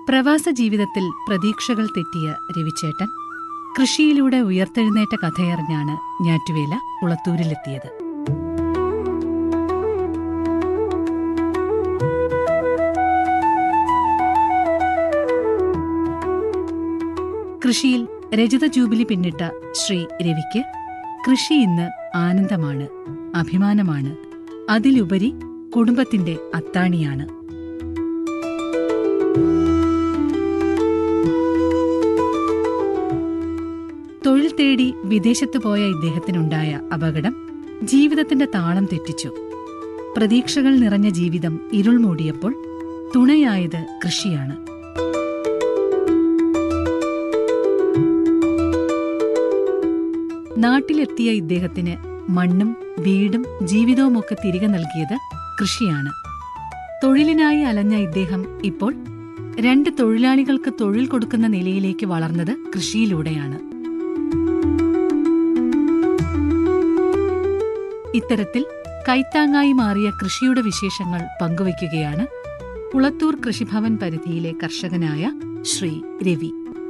പ്രവാസ ജീവിതത്തിൽ പ്രതീക്ഷകൾ തെറ്റിയ രവിച്ചേട്ടൻ കൃഷിയിലൂടെ ഉയർത്തെഴുന്നേറ്റ കഥയറിഞ്ഞാണ് ഞാറ്റുവേല കുളത്തൂരിലെത്തിയത് കൃഷിയിൽ രജത ജൂബിലി പിന്നിട്ട ശ്രീ രവിക്ക് കൃഷി ഇന്ന് ആനന്ദമാണ് അഭിമാനമാണ് അതിലുപരി കുടുംബത്തിന്റെ അത്താണിയാണ് തൊഴിൽ തേടി വിദേശത്ത് പോയ ഇദ്ദേഹത്തിനുണ്ടായ അപകടം ജീവിതത്തിന്റെ താളം തെറ്റിച്ചു പ്രതീക്ഷകൾ നിറഞ്ഞ ജീവിതം ഇരുൾ മൂടിയപ്പോൾ തുണയായത് കൃഷിയാണ് നാട്ടിലെത്തിയ ഇദ്ദേഹത്തിന് മണ്ണും വീടും ജീവിതവുമൊക്കെ തിരികെ നൽകിയത് കൃഷിയാണ് തൊഴിലിനായി അലഞ്ഞ ഇദ്ദേഹം ഇപ്പോൾ രണ്ട് തൊഴിലാളികൾക്ക് തൊഴിൽ കൊടുക്കുന്ന നിലയിലേക്ക് വളർന്നത് കൃഷിയിലൂടെയാണ് ഇത്തരത്തിൽ കൈത്താങ്ങായി മാറിയ കൃഷിയുടെ വിശേഷങ്ങൾ പങ്കുവയ്ക്കുകയാണ് കുളത്തൂർ കൃഷിഭവൻ പരിധിയിലെ കർഷകനായ ശ്രീ രവി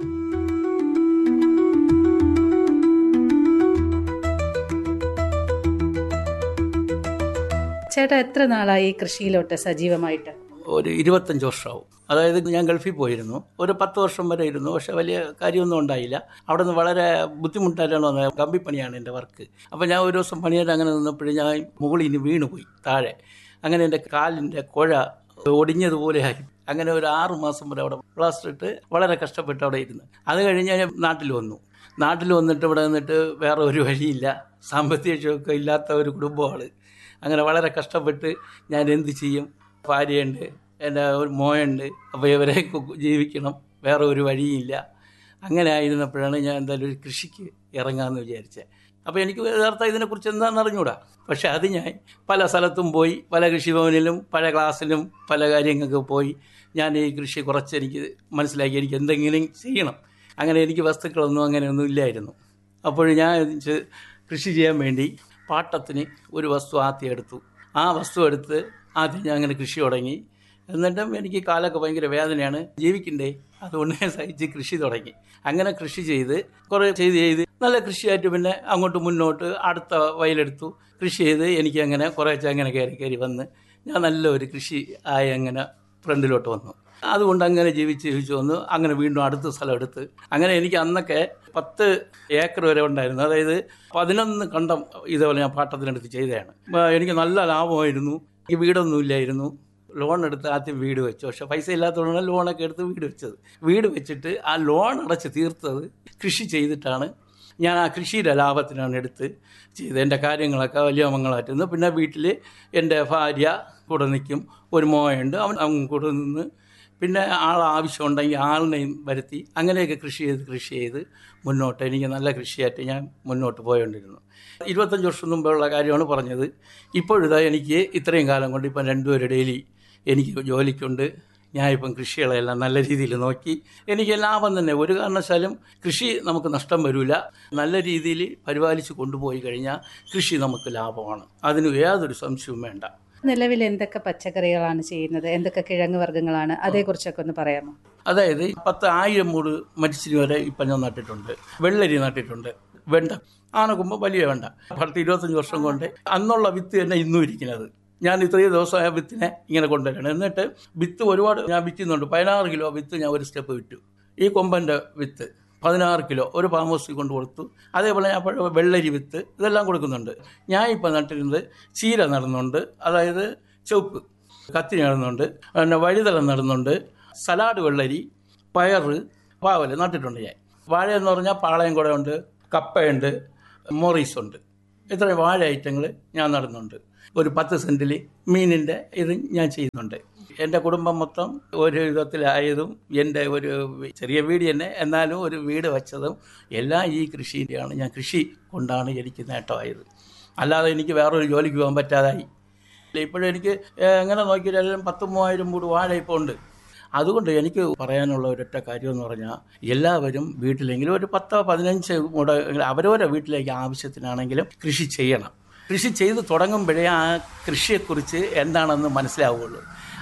ചേട്ടാ എത്ര നാളായി കൃഷിയിലോട്ട് സജീവമായിട്ട് ഒരു ഇരുപത്തഞ്ച് വർഷമാവും അതായത് ഞാൻ ഗൾഫിൽ പോയിരുന്നു ഒരു പത്ത് വർഷം വരെ ഇരുന്നു പക്ഷെ വലിയ കാര്യമൊന്നും ഉണ്ടായില്ല അവിടെ നിന്ന് വളരെ ബുദ്ധിമുട്ടായിട്ടാണ് വന്നത് കമ്പിപ്പണിയാണ് എൻ്റെ വർക്ക് അപ്പോൾ ഞാൻ ഒരു ദിവസം പണിയായിട്ട് അങ്ങനെ നിന്നപ്പോഴും ഞാൻ മുകളിൽ ഇനി വീണുപോയി താഴെ അങ്ങനെ എൻ്റെ കാലിൻ്റെ കുഴ ഒടിഞ്ഞതുപോലെ ആയി അങ്ങനെ ഒരു ആറ് മാസം വരെ അവിടെ പ്ലാസ്റ്റർ ഇട്ട് വളരെ കഷ്ടപ്പെട്ട് അവിടെ ഇരുന്ന് അത് കഴിഞ്ഞ് ഞാൻ നാട്ടിൽ വന്നു നാട്ടിൽ വന്നിട്ട് ഇവിടെ നിന്നിട്ട് വേറെ ഒരു വഴിയില്ല സാമ്പത്തിക ക്ഷോഭം ഇല്ലാത്ത ഒരു കുടുംബമാണ് അങ്ങനെ വളരെ കഷ്ടപ്പെട്ട് ഞാൻ എന്ത് ചെയ്യും ഭാര്യയുണ്ട് എൻ്റെ ഒരു മോയുണ്ട് അപ്പോൾ ഇവരെ കു- ജീവിക്കണം വേറെ ഒരു വഴിയില്ല അങ്ങനെ ആയിരുന്നപ്പോഴാണ് ഞാൻ എന്തായാലും ഒരു കൃഷിക്ക് ഇറങ്ങാമെന്ന് വിചാരിച്ചത് അപ്പോൾ എനിക്ക് യഥാർത്ഥം ഇതിനെക്കുറിച്ച് എന്താണെന്ന് അറിഞ്ഞൂടാ പക്ഷേ അത് ഞാൻ പല സ്ഥലത്തും പോയി പല കൃഷിഭവനിലും പല ക്ലാസ്സിലും പല കാര്യങ്ങൾക്ക് പോയി ഞാൻ ഈ കൃഷി കുറച്ച് എനിക്ക് മനസ്സിലാക്കി എനിക്ക് എന്തെങ്കിലും ചെയ്യണം അങ്ങനെ എനിക്ക് വസ്തുക്കളൊന്നും അങ്ങനെയൊന്നും ഇല്ലായിരുന്നു അപ്പോൾ ഞാൻ ചെ- കൃഷി ചെയ്യാൻ വേണ്ടി പാട്ടത്തിന് ഒരു വസ്തു ആദ്യം എടുത്തു ആ വസ്തു എടുത്ത് ആദ്യം ഞാൻ അങ്ങനെ കൃഷി തുടങ്ങി എന്നിട്ടും എനിക്ക് കാലൊക്കെ ഭയങ്കര വേദനയാണ് ജീവിക്കണ്ടേ അതുകൊണ്ട് ഞാൻ സഹിച്ച് കൃഷി തുടങ്ങി അങ്ങനെ കൃഷി ചെയ്ത് കുറേ ചെയ്ത് ചെയ്ത് നല്ല കൃഷിയായിട്ട് പിന്നെ അങ്ങോട്ട് മുന്നോട്ട് അടുത്ത വയലെടുത്തു കൃഷി ചെയ്ത് എനിക്ക് അങ്ങനെ കുറേശ്ശെ അങ്ങനെ കയറി കയറി വന്ന് ഞാൻ നല്ലൊരു കൃഷി ആയി അങ്ങനെ ഫ്രണ്ടിലോട്ട് വന്നു അതുകൊണ്ട് അങ്ങനെ ജീവിച്ച് ജീവിച്ച് വന്നു അങ്ങനെ വീണ്ടും അടുത്ത സ്ഥലം എടുത്ത് അങ്ങനെ എനിക്ക് അന്നൊക്കെ പത്ത് ഏക്കർ വരെ ഉണ്ടായിരുന്നു അതായത് പതിനൊന്ന് കണ്ടം ഇതേപോലെ ഞാൻ പാട്ടത്തിനെടുത്ത് ചെയ്തതാണ് ആ, എനിക്ക് നല്ല ലാഭമായിരുന്നു എനിക്ക് വീടൊന്നും ഇല്ലായിരുന്നു ലോൺ എടുത്ത് ആദ്യം വീട് വെച്ചു പക്ഷെ പൈസ ഇല്ലാത്തതുകൊണ്ടാണ് ലോണൊക്കെ എടുത്ത് വീട് വെച്ചത് വീട് വെച്ചിട്ട് ആ ലോൺ അടച്ച് തീർത്തത് കൃഷി ചെയ്തിട്ടാണ് ഞാൻ ആ കൃഷിയുടെ ലാഭത്തിനാണ് എടുത്ത് ചെയ്തത് എൻ്റെ കാര്യങ്ങളൊക്കെ വലിയ മംഗളമായിരുന്നു പിന്നെ വീട്ടിൽ എൻ്റെ ഭാര്യ കൂടെ നിൽക്കും ഒരു മോയുണ്ട് അവൻ അവൻ കൂടെ നിന്ന് പിന്നെ ആൾ ആവശ്യമുണ്ടെങ്കിൽ ആളിനെയും വരുത്തി അങ്ങനെയൊക്കെ കൃഷി ചെയ്ത് കൃഷി ചെയ്ത് മുന്നോട്ട് എനിക്ക് നല്ല കൃഷിയായിട്ട് ഞാൻ മുന്നോട്ട് പോയോണ്ടിരുന്നു ഇരുപത്തഞ്ച് വർഷം മുമ്പുള്ള കാര്യമാണ് പറഞ്ഞത് ഇപ്പോഴിതാ എനിക്ക് ഇത്രയും കാലം കൊണ്ട് ഇപ്പം രണ്ടുപേരും ഡെയിലി എനിക്ക് ജോലിക്കുണ്ട് ഞാൻ ഇപ്പം കൃഷികളെല്ലാം നല്ല രീതിയിൽ നോക്കി എനിക്ക് ലാഭം തന്നെ ഒരു കാരണവശാലും കൃഷി നമുക്ക് നഷ്ടം വരില്ല നല്ല രീതിയിൽ പരിപാലിച്ച് കൊണ്ടുപോയി കഴിഞ്ഞാൽ കൃഷി നമുക്ക് ലാഭമാണ് അതിന് യാതൊരു സംശയവും വേണ്ട നിലവിൽ എന്തൊക്കെ പച്ചക്കറികളാണ് ചെയ്യുന്നത് എന്തൊക്കെ കിഴങ്ങ് വർഗ്ഗങ്ങളാണ് അതേക്കുറിച്ചൊക്കെ ഒന്ന് പറയാമോ അതായത് പത്ത് ആയിരം മൂട് മരിച്ചിരി വരെ ഇപ്പം ഞാൻ നട്ടിട്ടുണ്ട് വെള്ളരി നട്ടിട്ടുണ്ട് വെണ്ട ആനക്കുമ്പോൾ വലിയ വെണ്ട പത്ത് ഇരുപത്തഞ്ച് വർഷം കൊണ്ട് അന്നുള്ള വിത്ത് തന്നെ ഇന്നും ഇരിക്കുന്നത് ഞാൻ ഇത്രയും ദിവസമായ വിത്തിനെ ഇങ്ങനെ കൊണ്ടുവരണം എന്നിട്ട് വിത്ത് ഒരുപാട് ഞാൻ വിറ്റുന്നുണ്ട് പതിനാറ് കിലോ വിത്ത് ഞാൻ ഒരു സ്റ്റെപ്പ് വിറ്റു ഈ കൊമ്പൻ്റെ വിത്ത് പതിനാറ് കിലോ ഒരു ഫാം ഹൗസിൽ കൊണ്ട് കൊടുത്തു അതേപോലെ ഞാൻ പഴ- വെള്ളരി വിത്ത് ഇതെല്ലാം കൊടുക്കുന്നുണ്ട് ഞാൻ ഇപ്പം നട്ടിരുന്നത് ചീര നടുന്നുണ്ട് അതായത് ചുവപ്പ് കത്തി നടുന്നുണ്ട് പിന്നെ വഴുതല നടുന്നുണ്ട് സലാഡ് വെള്ളരി പയറ് പാവല് നട്ടിട്ടുണ്ട് ഞാൻ വാഴ എന്ന് പറഞ്ഞാൽ പാളയം കൂടെ ഉണ്ട് കപ്പയുണ്ട് മോറീസ് ഉണ്ട് ഇത്രയും വാഴ ഐറ്റങ്ങൾ ഞാൻ നടുന്നുണ്ട് ഒരു പത്ത് സെൻറ്റിൽ മീനിൻ്റെ ഇത് ഞാൻ ചെയ്യുന്നുണ്ട് എൻ്റെ കുടുംബം മൊത്തം ഒരു വിധത്തിലായതും എൻ്റെ ഒരു ചെറിയ വീട് തന്നെ എന്നാലും ഒരു വീട് വെച്ചതും എല്ലാം ഈ കൃഷിയിലാണ് ഞാൻ കൃഷി കൊണ്ടാണ് എനിക്ക് നേട്ടമായത് അല്ലാതെ എനിക്ക് വേറൊരു ജോലിക്ക് പോകാൻ പറ്റാതായി ഇപ്പോഴും എനിക്ക് ഏഹ്, എങ്ങനെ നോക്കിയാലും പത്ത് മൂവായിരം മൂട് വാഴ ഇപ്പോൾ ഉണ്ട് അതുകൊണ്ട് എനിക്ക് പറയാനുള്ള ഒരൊറ്റ കാര്യം എന്ന് പറഞ്ഞാൽ എല്ലാവരും വീട്ടിലെങ്കിലും ഒരു പത്തോ പതിനഞ്ച് മുട അവരവരുടെ വീട്ടിലേക്ക് ആവശ്യത്തിനാണെങ്കിലും കൃഷി ചെയ്യണം കൃഷി ചെയ്ത് തുടങ്ങുമ്പോഴേ ആ കൃഷിയെക്കുറിച്ച് എന്താണെന്ന് മനസ്സിലാവുകയുള്ളൂ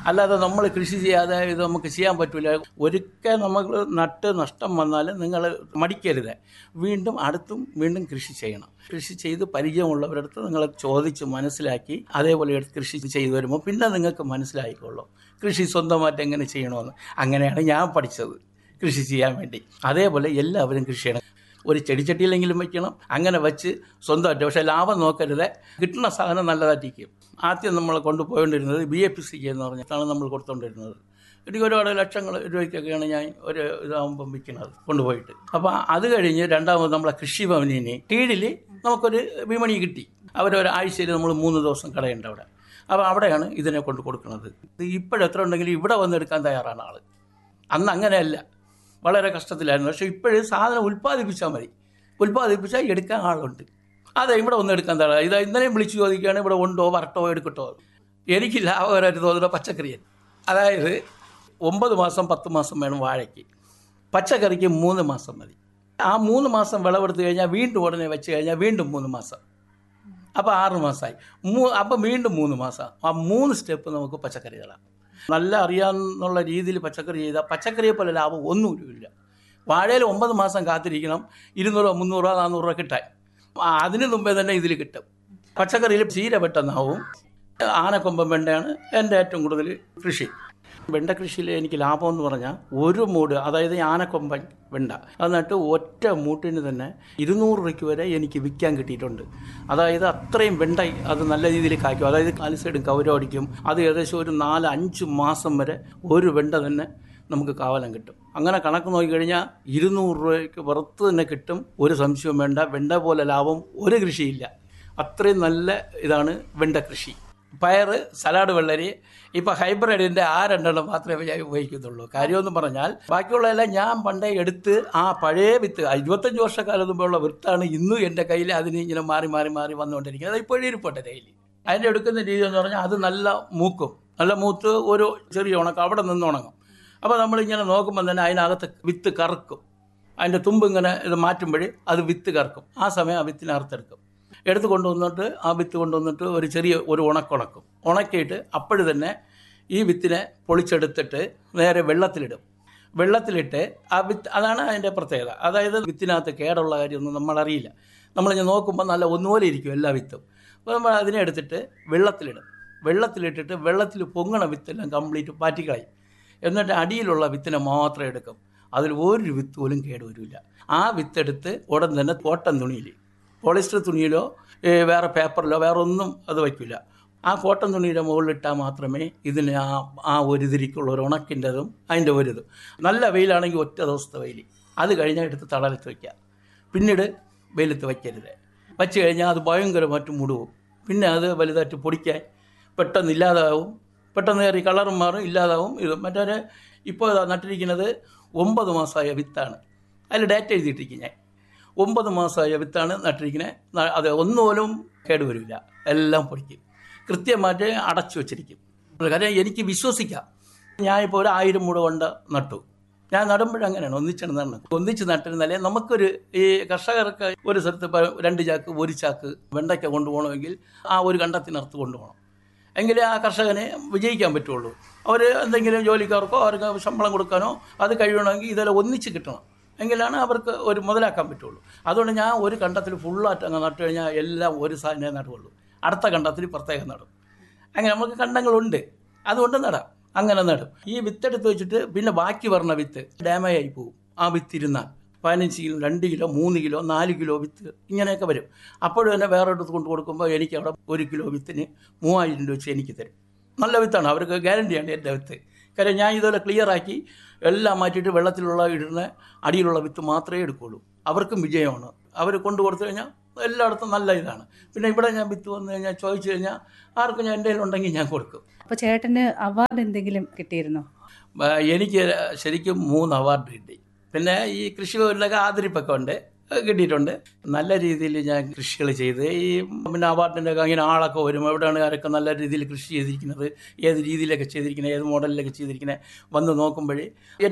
അല്ലാതെ നമ്മൾ കൃഷി ചെയ്യാതെ ഇത് നമുക്ക് ചെയ്യാൻ പറ്റില്ല ഒരിക്കൽ നമ്മൾ നട്ട് നഷ്ടം വന്നാൽ നിങ്ങൾ മടിക്കരുത് വീണ്ടും അടുത്തും വീണ്ടും കൃഷി ചെയ്യണം കൃഷി ചെയ്ത് പരിചയമുള്ളവരടുത്ത് നിങ്ങൾ ചോദിച്ച് മനസ്സിലാക്കി അതേപോലെ എടുത്ത് കൃഷി ചെയ്തു വരുമ്പോൾ പിന്നെ നിങ്ങൾക്ക് മനസ്സിലായിക്കോളും കൃഷി സ്വന്തമായിട്ട് എങ്ങനെ ചെയ്യണമെന്ന് അങ്ങനെയാണ് ഞാൻ പഠിച്ചത് കൃഷി ചെയ്യാൻ വേണ്ടി അതേപോലെ എല്ലാവരും കൃഷി ചെയ്യണം ഒരു ചെടിച്ചട്ടിയിലെങ്കിലും വെക്കണം അങ്ങനെ വെച്ച് സ്വന്തമായിട്ട് പക്ഷേ ലാഭം നോക്കരുത് കിട്ടുന്ന സാധനം നല്ലതായിട്ടിരിക്കും ആദ്യം നമ്മൾ കൊണ്ടുപോയിക്കൊണ്ടിരുന്നത് ബി എ പി സിക്ക് എന്ന് പറഞ്ഞിട്ടാണ് നമ്മൾ കൊടുത്തുകൊണ്ടിരുന്നത് എനിക്ക് ഒരുപാട് ലക്ഷങ്ങൾ രൂപയ്ക്കൊക്കെയാണ് ഞാൻ ഒരു ഇതാകുമ്പം വിൽക്കുന്നത് കൊണ്ടുപോയിട്ട് അപ്പോൾ അത് കഴിഞ്ഞ് രണ്ടാമത് നമ്മളെ കൃഷിഭവനിന് കീഴിൽ നമുക്കൊരു വിപണി കിട്ടി അവരൊരാഴ്ചയിൽ നമ്മൾ മൂന്ന് ദിവസം കടയുണ്ട് അവിടെ അപ്പോൾ അവിടെയാണ് ഇതിനെ കൊണ്ട് കൊടുക്കുന്നത് ഇത് ഇപ്പോഴെത്ര ഉണ്ടെങ്കിലും ഇവിടെ വന്നെടുക്കാൻ തയ്യാറാണ് ആൾ അന്ന് അങ്ങനെയല്ല വളരെ കഷ്ടത്തിലായിരുന്നു പക്ഷേ ഇപ്പോഴും സാധനം ഉൽപ്പാദിപ്പിച്ചാൽ മതി ഉൽപ്പാദിപ്പിച്ചാൽ എടുക്കാൻ ആളുണ്ട് അതെ ഇവിടെ ഒന്നും എടുക്കാൻ തയ്യാറാണ് ഇത് ഇന്നലെയും വിളിച്ചു ചോദിക്കുകയാണ് ഇവിടെ ഉണ്ടോ വരട്ടോ എടുക്കട്ടോ എനിക്ക് ലാഭകരമായിട്ട് തോന്നുന്ന പച്ചക്കറിയൻ അതായത് ഒമ്പത് മാസം പത്ത് മാസം വേണം വാഴയ്ക്ക് പച്ചക്കറിക്ക് മൂന്ന് മാസം മതി ആ മൂന്ന് മാസം വിളവെടുത്ത് കഴിഞ്ഞാൽ വീണ്ടും ഉടനെ വെച്ച് കഴിഞ്ഞാൽ വീണ്ടും മൂന്ന് മാസം അപ്പോൾ ആറ് മാസമായി മൂ അപ്പം വീണ്ടും മൂന്ന് മാസം ആ മൂന്ന് സ്റ്റെപ്പ് നമുക്ക് പച്ചക്കറികളാണ് നല്ല അറിയാമെന്നുള്ള രീതിയിൽ പച്ചക്കറി ചെയ്താൽ പച്ചക്കറിയെ പോലെ ലാഭം ഒന്നുമില്ല വാഴയിൽ ഒമ്പത് മാസം കാത്തിരിക്കണം ഇരുന്നൂറോ മുന്നൂറോ നാനൂറ് രൂപ കിട്ടാൻ ആ, അതിന് മുമ്പേ തന്നെ ഇതിൽ കിട്ടും പച്ചക്കറിയിൽ ചീര പെട്ടെന്നാവും ആനക്കൊമ്പൻ വെണ്ടയാണ് എൻ്റെ ഏറ്റവും കൂടുതൽ കൃഷി വെണ്ട കൃഷിയിൽ എനിക്ക് ലാഭം എന്ന് പറഞ്ഞാൽ ഒരു മൂട് അതായത് ഈ ആനക്കൊമ്പൻ വെണ്ട എന്നിട്ട് ഒറ്റ മൂട്ടിന് തന്നെ ഇരുന്നൂറ് രൂപയ്ക്ക് വരെ എനിക്ക് വിൽക്കാൻ കിട്ടിയിട്ടുണ്ട് അതായത് അത്രയും വെണ്ട അത് നല്ല രീതിയിൽ കായ്ക്കും അതായത് കാല് സൈഡും കവരടിക്കും അത് ഏകദേശം ഒരു നാല് അഞ്ച് മാസം വരെ ഒരു വെണ്ട തന്നെ നമുക്ക് കാവലം കിട്ടും അങ്ങനെ കണക്ക് നോക്കിക്കഴിഞ്ഞാൽ ഇരുന്നൂറ് രൂപയ്ക്ക് പുറത്ത് തന്നെ കിട്ടും ഒരു സംശയവും വേണ്ട വെണ്ട പോലെ ലാഭം ഒരു കൃഷിയില്ല അത്രയും നല്ല ഇതാണ് വെണ്ട കൃഷി പയറ് സലാഡ് വെള്ളരി ഇപ്പോൾ ഹൈബ്രിഡിൻ്റെ ആ രണ്ടെണ്ണം മാത്രമേ ഞാൻ ഉപയോഗിക്കുന്നുള്ളൂ കാര്യമെന്ന് പറഞ്ഞാൽ ബാക്കിയുള്ളതെല്ലാം ഞാൻ പണ്ടേ എടുത്ത് ആ പഴയ വിത്ത് ഇരുപത്തഞ്ച് വർഷക്കാലം മുമ്പുള്ള വിത്താണ് ഇന്നും എൻ്റെ കയ്യിൽ അതിന് ഇങ്ങനെ മാറി മാറി മാറി വന്നുകൊണ്ടിരിക്കുന്നത് അത് ഇപ്പോഴും ഇരിപ്പട്ടെ കയ്യിൽ അതിൻ്റെ എടുക്കുന്ന രീതി എന്ന് പറഞ്ഞാൽ അത് നല്ല മൂക്കും നല്ല മൂത്ത് ഒരു ചെറിയ ഉണക്കം അവിടെ നിന്ന് ഉണങ്ങും അപ്പോൾ നമ്മളിങ്ങനെ നോക്കുമ്പോൾ തന്നെ അതിനകത്ത് വിത്ത് കറക്കും അതിൻ്റെ തുമ്പ് ഇങ്ങനെ ഇത് മാറ്റുമ്പോൾ അത് വിത്ത് കറക്കും ആ സമയം ആ വിത്തിനെ അറുത്തെടുക്കും എടുത്ത് കൊണ്ടുവന്നിട്ട് ആ വിത്ത് കൊണ്ടുവന്നിട്ട് ഒരു ചെറിയ ഒരു ഉണക്കുണക്കും ഉണക്കിയിട്ട് അപ്പോഴും തന്നെ ഈ വിത്തിനെ പൊളിച്ചെടുത്തിട്ട് നേരെ വെള്ളത്തിലിടും വെള്ളത്തിലിട്ട് ആ വിത്ത് അതാണ് അതിൻ്റെ പ്രത്യേകത അതായത് വിത്തിനകത്ത് കേടുള്ള കാര്യമൊന്നും നമ്മളറിയില്ല നമ്മളിങ്ങനെ നോക്കുമ്പോൾ നല്ല ഒന്നുപോലെ ഇരിക്കും എല്ലാ വിത്തും അപ്പോൾ നമ്മൾ അതിനെ എടുത്തിട്ട് വെള്ളത്തിലിടും വെള്ളത്തിലിട്ടിട്ട് വെള്ളത്തിൽ പൊങ്ങണ വിത്തെല്ലാം കംപ്ലീറ്റ് പാറ്റിക്കളയും എന്നിട്ട് അടിയിലുള്ള വിത്തിനെ മാത്രം എടുക്കും അതിൽ ഒരു വിത്ത് പോലും കേടുവരില്ല ആ വിത്തെടുത്ത് ഉടൻ തന്നെ കോട്ടൺ തുണിയിൽ പോളിസ്റ്റർ തുണിയിലോ ഏ, വേറെ പേപ്പറിലോ വേറെ ഒന്നും അത് വയ്ക്കില്ല ആ കോട്ടൺ തുണിയുടെ മുകളിലിട്ടാൽ മാത്രമേ ഇതിന് ആ ആ ഒരു ഇതിരിക്കുള്ള ഒരു ഉണക്കിൻ്റെതും അതിൻ്റെ ഒരു ഇതും നല്ല വെയിലാണെങ്കിൽ ഒറ്റ ദിവസത്തെ വെയിൽ അത് കഴിഞ്ഞാൽ എടുത്ത് തടലത്ത് വയ്ക്കുക പിന്നീട് വെയിലത്ത് വയ്ക്കരുത് വച്ച് കഴിഞ്ഞാൽ അത് ഭയങ്കരമായിട്ട് മുടുവും പിന്നെ അത് വലുതായിട്ട് പൊടിക്കാൻ പെട്ടെന്ന് ഇല്ലാതാവും പെട്ടെന്ന് കയറി കളറും മാറും ഇല്ലാതാവും ഇത് മറ്റേ ഇപ്പോൾ ഇതാ നട്ടിരിക്കുന്നത് ഒമ്പത് മാസമായ വിത്താണ് അതിൽ ഡേറ്റ എഴുതിയിട്ടിരിക്കും ഞാൻ ഒമ്പത് മാസമായ വിത്താണ് നട്ടിരിക്കുന്നത് അത് ഒന്നുപോലും കേടുവരില്ല എല്ലാം പൊടിക്കും കൃത്യമായിട്ട് അടച്ചു വച്ചിരിക്കും കാര്യം എനിക്ക് വിശ്വസിക്കാം ഞാനിപ്പോൾ ഒരു ആയിരം മൂട് കൊണ്ട് നട്ടു ഞാൻ നടുമ്പോഴങ്ങനെയാണ് ഒന്നിച്ചാണ് നടന്നത് ഒന്നിച്ച് നട്ടിരുന്നാലേ നമുക്കൊരു ഈ കർഷകർക്ക് ഒരു സ്ഥലത്ത് ഇപ്പോൾ രണ്ട് ചാക്ക് ഒരു ചാക്ക് വെണ്ടയ്ക്ക കൊണ്ടുപോകണമെങ്കിൽ ആ ഒരു കണ്ടത്തിനർത്ത് കൊണ്ടുപോകണം എങ്കിലേ ആ കർഷകനെ വിജയിക്കാൻ പറ്റുള്ളൂ അവർ എന്തെങ്കിലും ജോലിക്കാർക്കോ അവർക്ക് ശമ്പളം കൊടുക്കാനോ അത് കഴിയണമെങ്കിൽ ഇതെല്ലാം ഒന്നിച്ച് കിട്ടണം എങ്കിലാണ് അവർക്ക് ഒരു മുതലാക്കാൻ പറ്റുള്ളൂ അതുകൊണ്ട് ഞാൻ ഒരു കണ്ടത്തിൽ ഫുള്ളായിട്ട് അങ്ങ് നട്ടു കഴിഞ്ഞാൽ എല്ലാം ഒരു സാധനമേ നടുള്ളൂ അടുത്ത കണ്ടത്തിൽ പ്രത്യേകം നടും അങ്ങനെ നമുക്ക് കണ്ടങ്ങളുണ്ട് അതുകൊണ്ട് നടാം അങ്ങനെ നടും ഈ വിത്തെടുത്ത് വെച്ചിട്ട് പിന്നെ ബാക്കി പറഞ്ഞ വിത്ത് ഡാമേജ് ആയി പോകും ആ വിത്ത് ഇരുന്നാൽ പതിനഞ്ച് കിലോ രണ്ട് കിലോ മൂന്ന് കിലോ നാല് കിലോ വിത്ത് ഇങ്ങനെയൊക്കെ വരും അപ്പോഴും തന്നെ വേറെ അടുത്ത് കൊണ്ട് കൊടുക്കുമ്പോൾ എനിക്ക് അവിടെ ഒരു കിലോ വിത്തിന് മൂവായിരം രൂപ വെച്ച് എനിക്ക് തരും നല്ല വിത്താണ് അവർക്ക് ഗ്യാരണ്ടിയാണ് എൻ്റെ വിത്ത് കാര്യം ഞാൻ ഇതുപോലെ ക്ലിയർ ആക്കി എല്ലാം മാറ്റിയിട്ട് വെള്ളത്തിലുള്ള ഇടുന്ന അടിയിലുള്ള വിത്ത് മാത്രമേ എടുക്കുള്ളൂ അവർക്കും വിജയമാണ് അവർ കൊണ്ടു കൊടുത്തു കഴിഞ്ഞാൽ എല്ലായിടത്തും നല്ല ഇതാണ് പിന്നെ ഇവിടെ ഞാൻ വിത്ത് വന്നു കഴിഞ്ഞാൽ ചോദിച്ചു കഴിഞ്ഞാൽ ആർക്കും ഞാൻ എൻ്റെ കയ്യിലുണ്ടെങ്കിൽ ഞാൻ കൊടുക്കും അപ്പോൾ ചേട്ടന് അവാർഡ് എന്തെങ്കിലും കിട്ടിയിരുന്നോ ആ, എനിക്ക് ശരിക്കും മൂന്ന് അവാർഡ് കിട്ടി പിന്നെ ഈ കൃഷി ഭവനിലൊക്കെ ആദരിപ്പൊക്കെ ഉണ്ട് അത് കിട്ടിയിട്ടുണ്ട് നല്ല രീതിയിൽ ഞാൻ കൃഷികൾ ചെയ്ത് ഈ പിന്നെ അവാർഡിൻ്റെ ഒക്കെ അങ്ങനെ ആളൊക്കെ വരും എവിടെയാണ് ആരൊക്കെ നല്ല രീതിയിൽ കൃഷി ചെയ്തിരിക്കുന്നത് ഏത് രീതിയിലൊക്കെ ചെയ്തിരിക്കുന്നത് ഏത് മോഡലിലൊക്കെ ചെയ്തിരിക്കുന്നത് വന്ന് നോക്കുമ്പോഴേ